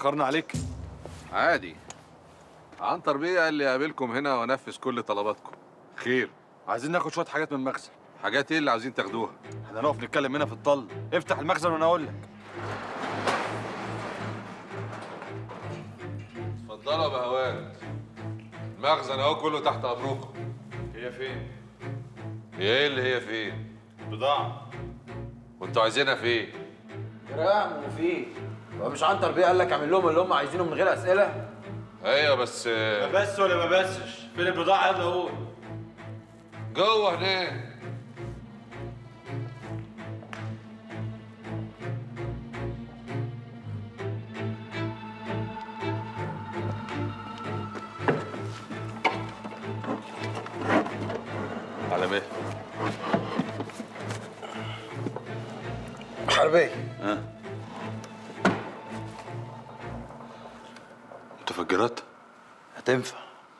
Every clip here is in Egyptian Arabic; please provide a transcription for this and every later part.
اخرنا عليك عادي عنتر بيه قال لي اقابلكم هنا وانفذ كل طلباتكم خير عايزين ناخد شويه حاجات من المخزن حاجات ايه اللي عاوزين تاخدوها احنا نقف نتكلم هنا في الطل افتح المخزن وانا اقول لك اتفضلوا يا بهوات المخزن اهو كله تحت امركم هي فين هي ايه اللي هي فين بضاعه وانتوا عايزينها فين كرام وفيه هو مش عنتر بيه قال لك اعمل لهم اللي هم عايزينه من غير اسئله ايوه بس آه، بس ولا ما بسش فين البضاعه يلا قول جوه هناك على مهل حربيه متفجرات هتنفع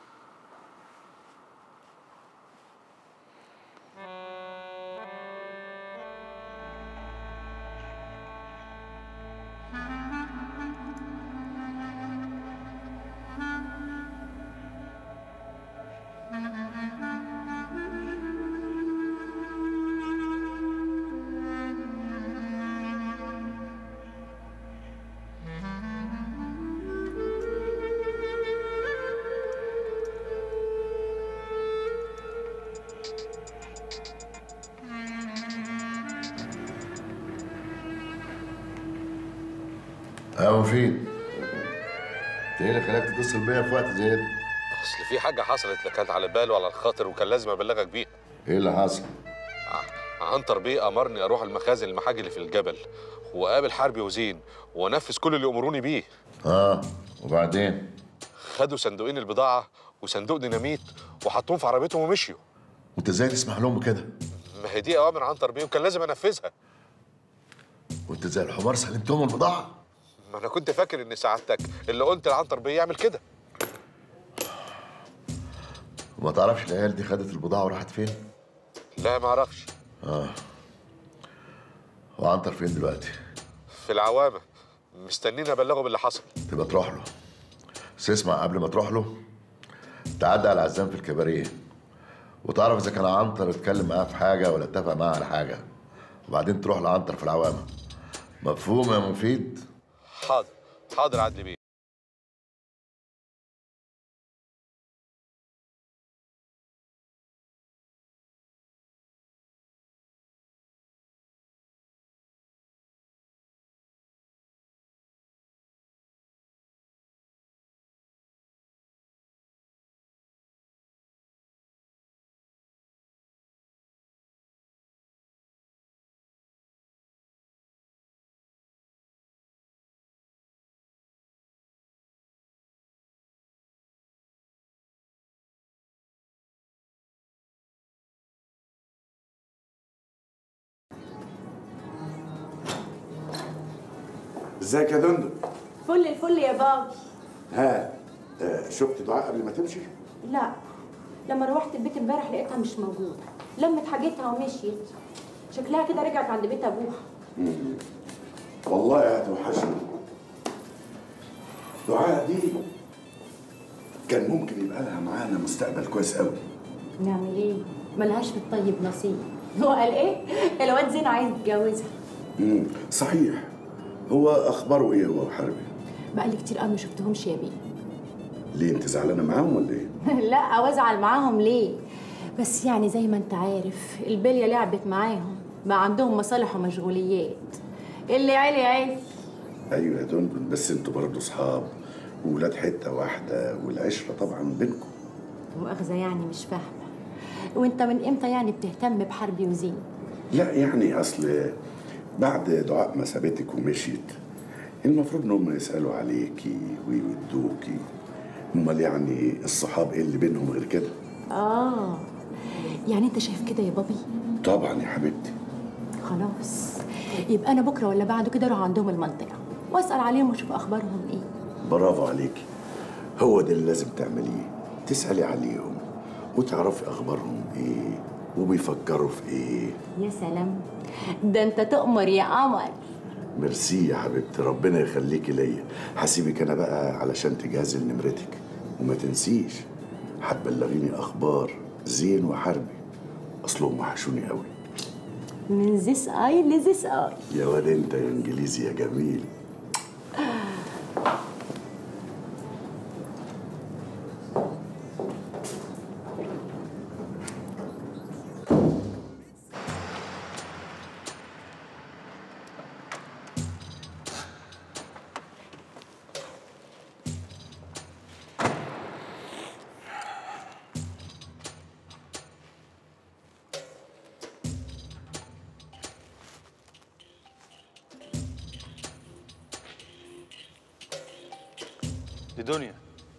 يا مفيد انت ايه اللي خلاك تتصل بيا في وقت زي ده؟ اصل في حاجه حصلت لا كانت على بال ولا على الخاطر وكان لازم ابلغك بيها ايه اللي حصل؟ عنتر بيه امرني اروح المخازن المحاجي اللي في الجبل واقابل حربي وزين وانفذ كل اللي امروني بيه اه وبعدين؟ خدوا صندوقين البضاعه وصندوق ديناميت وحطوهم في عربيتهم ومشيوا وانت ازاي تسمح لهم بكده؟ ما هي دي اوامر عنتر بيه وكان لازم انفذها وانت زي الحمار سلمتهم البضاعه؟ ما انا كنت فاكر ان سعادتك اللي قلت لعنتر بيه يعمل كده وما تعرفش العيال دي خدت البضاعه وراحت فين؟ لا ما اعرفش وعنتر فين دلوقتي؟ في العوامه مستنيني ابلغه باللي حصل تبقى تروح له بس اسمع قبل ما تروح له تعدي على العزام في الكباريه وتعرف اذا كان عنتر اتكلم معاه في حاجه ولا اتفق معاه على حاجه وبعدين تروح لعنتر في العوامه مفهوم يا مفيد؟ حاضر حاضر عدلي بيه ازيك يا دندن فل الفل يا بابي ها آه، شفت دعاء قبل ما تمشي لا لما روحت البيت امبارح لقيتها مش موجوده لمت حاجتها ومشيت شكلها كده رجعت عند بيت ابوها والله هتوحشني دعاء دي كان ممكن يبقى لها معانا مستقبل كويس قوي نعمل ايه ملهاش في الطيب نصيب هو قال ايه الواد زين عايز يتجوزها امم صحيح هو اخباره ايه هو وحربي بقالي كتير قوي ما شفتهمش يا بيه ليه انت زعلانه معاهم ولا ايه لا وازعل معاهم ليه بس يعني زي ما انت عارف البليه لعبت معاهم بقى عندهم مصالح ومشغوليات اللي عالي عالي ايوه يا دندن بس انتوا برضه اصحاب وولاد حته واحده والعشره طبعا بينكم مؤاخذة يعني مش فاهمة وانت من امتى يعني بتهتم بحربي وزين لا يعني اصل بعد دعاء ما سابتك ومشيت المفروض انهم يسالوا عليكي ويودوكي امال يعني الصحاب ايه اللي بينهم غير كده اه يعني انت شايف كده يا بابي طبعا يا حبيبتي خلاص يبقى انا بكره ولا بعده كده اروح عندهم المنطقه واسال عليهم واشوف اخبارهم ايه برافو عليكي هو ده اللي لازم تعمليه تسالي عليهم وتعرفي اخبارهم ايه وبيفكروا في ايه يا سلام ده انت تؤمر يا قمر ميرسي يا حبيبتي ربنا يخليكي ليا هسيبك انا بقى علشان تجهزي لنمرتك وما تنسيش هتبلغيني اخبار زين وحربي اصلهم وحشوني قوي من ذيس اي لذيس اي يا واد انت يا انجليزي يا جميل دي دنيا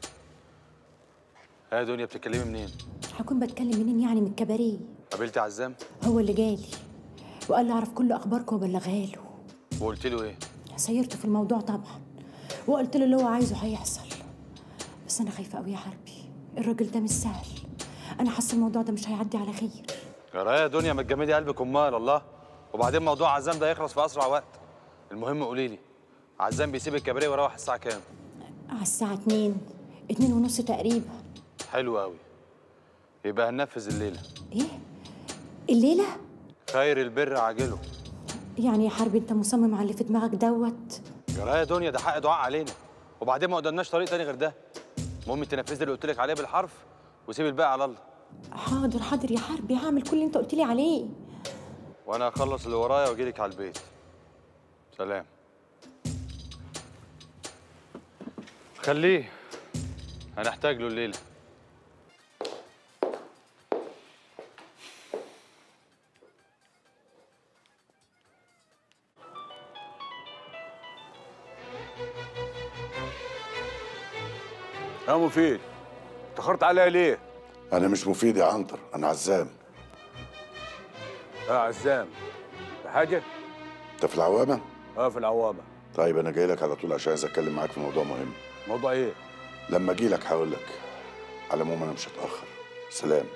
ها يا دنيا بتتكلمي منين؟ هكون بتكلم منين يعني من الكباريه قابلتي عزام هو اللي جالي وقال لي اعرف كل اخباركم وبلغها له وقلت له ايه؟ سيرته في الموضوع طبعا وقلت له اللي هو عايزه هيحصل بس انا خايفه قوي يا حربي الراجل ده مش سهل انا حاسه الموضوع ده مش هيعدي على خير يا رايه يا دنيا ما تجمدي قلبك امال الله وبعدين موضوع عزام ده يخلص في اسرع وقت المهم قولي لي عزام بيسيب الكباريه ويروح الساعه كام؟ على الساعه 2 اتنين ونص تقريبا حلو قوي يبقى هننفذ الليله ايه الليله خير البر عاجله يعني يا حربي انت مصمم على اللي في دماغك دوت يا رايه يا دنيا ده حق دعاء علينا وبعدين ما قدامناش طريق تاني غير ده المهم تنفذي اللي قلت لك عليه بالحرف وسيب الباقي على الله حاضر حاضر يا حربي هعمل كل اللي انت قلت لي عليه وانا هخلص اللي ورايا واجي لك على البيت سلام خليه هنحتاج له الليله يا مفيد اتأخرت عليا ليه؟ انا مش مفيد يا عنتر انا عزام يا عزام في حاجة؟ انت في العوامه اه في العوامة طيب انا جاي لك على طول عشان عايز اتكلم معاك في موضوع مهم موضوع ايه؟ لما اجي لك هقول لك على العموم انا مش هتاخر سلام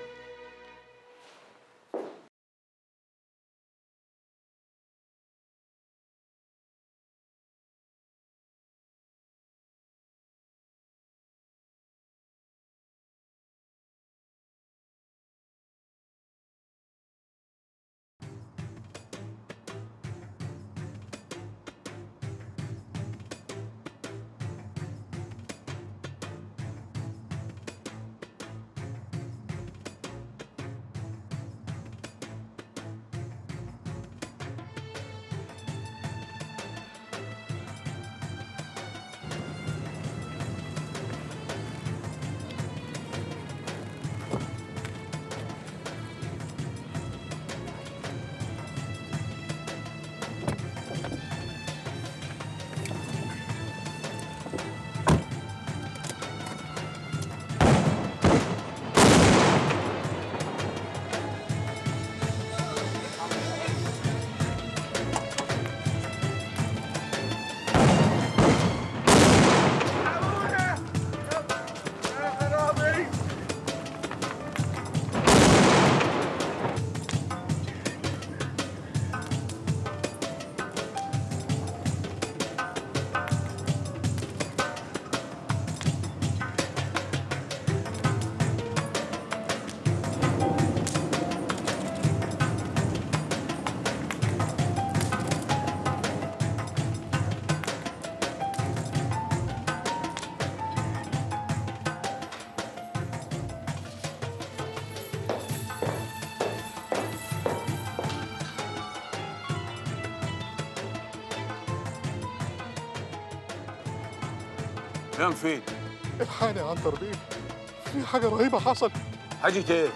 يا مفيد الحقني يا عنتر بيه في حاجة رهيبة حصلت حاجة ايه؟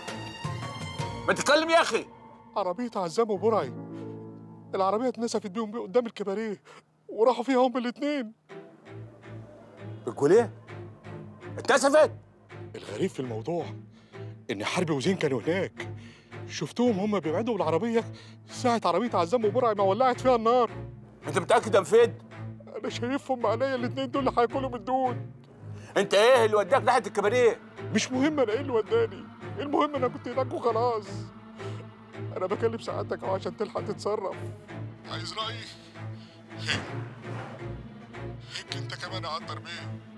ما تتكلم يا اخي عربية عزام وبرعي العربية اتنسفت بيهم بيه قدام الكباريه وراحوا فيها هما الاتنين بتقول ايه؟ اتنسفت؟ الغريب في الموضوع إن حربي وزين كانوا هناك شفتهم هما بيبعدوا بالعربية ساعة عربية عزام وبرعي ما ولعت فيها النار انت متأكد يا مفيد؟ أنا شايفهم عينيا الاتنين دول اللي هياكلوا من الدود انت ايه اللي وداك ناحية الكباريه؟ مش مهم أنا إيه اللي وداني المهم أنا كنت هناك وخلاص أنا بكلم سعادتك أهو عشان تلحق تتصرف عايز رأيي هيك انت كمان يا عنتر بيه